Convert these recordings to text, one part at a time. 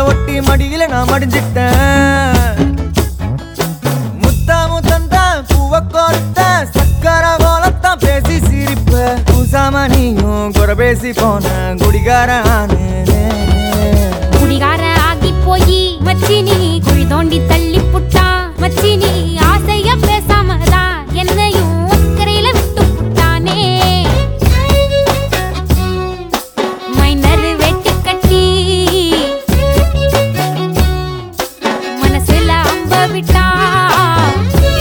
ஒட்டி மடியில நான் மடிஞ்சிட்டேன் முத்தா முத்தந்தா பூவ கோர்த்த சக்கர போலத்தான் பேசி சிரிப்ப பூசாம நீயும் குறை பேசி போன குடிகார ஆனேனே. குடிகார ஆகி போய் மச்சி நீ குழி தோண்டி தள்ளி புட்டான் மச்சி நீ ஆசைய பேசாம தான் என்னையும் அக்கறையில விட்டு புட்டானே மைனர் வெட்டி கட்டி மனசுல அம்ப விட்டான்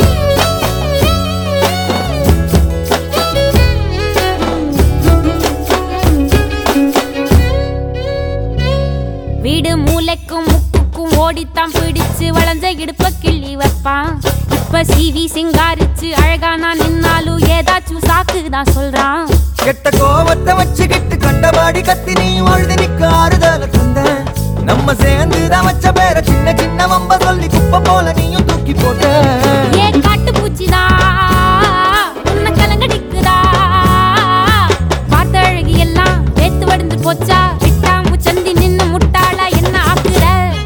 வீடு மூளைக்கும் முக்குக்கும் ஓடித்தான் பிடிச்சு வளைஞ்ச இடுப்ப கிள்ளி வைப்பான் இப்ப சீவி சிங்காரிச்சு அழகா நான் நின்னாலும் ஏதாச்சும் சாக்கு தான் சொல்றான் கெட்ட கோவத்தை வச்சுக்கிட்டு கண்டபாடி கத்தி நீ அழுது நிக்க ஆறுதல தந்த நம்ம சேர்ந்து தான் வச்ச பேர சின்ன சின்ன வம்ப சொல்லி குப்பை போல நீயும் தூக்கி போட்ட ஏ காட்டு பூச்சிதா உன்னை கலங்கடிக்குதா பார்த்த அழகி எல்லாம் வேத்து வடிந்து போச்சா விட்டா முச்சந்தி நின்னு முட்டாளா என்ன ஆக்குற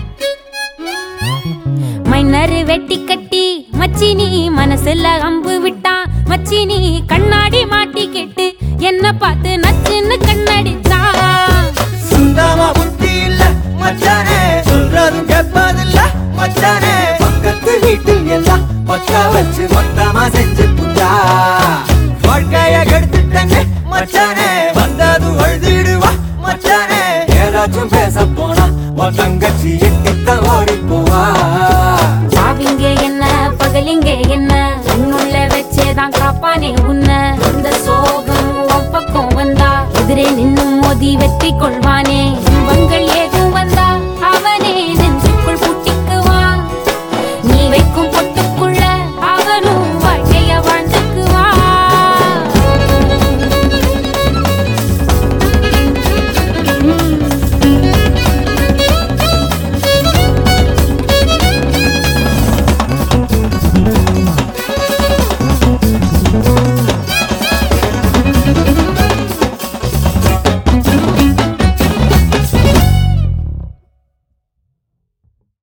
மைனர் வெட்டி கட்டி மச்சி நீ மனசுல அம்பு விட்டான் மச்சி நீ கண்ணாடி மாட்டி கேட்டு என்ன பார்த்து நச்சுன்னு கண்ணடிச்சான் சுண்டாமா புத்தி இல்ல மச்சானே சொல்றதும் கேட்பதில்ல மச்சானே பக்கத்து வீட்டில் எல்லாம் பக்கா வச்சு மொத்தமா செஞ்சு புட்டா வாழ்க்கைய கெடுத்துட்டேங்க மச்சானே வந்ததும் அழுதிடுவா மச்சானே ஏதாச்சும் பேச போனா உன் தங்கச்சி எட்டித்தான் ஓடி போவா சாவிங்க என்ன பகலிங்க என்ன உன்னுள்ள வச்சேதான் காப்பானே உன்னை இந்த சோகம் உன் பக்கம் வந்தா எதிரே நின்னு மோதி வெற்றி கொள்வானே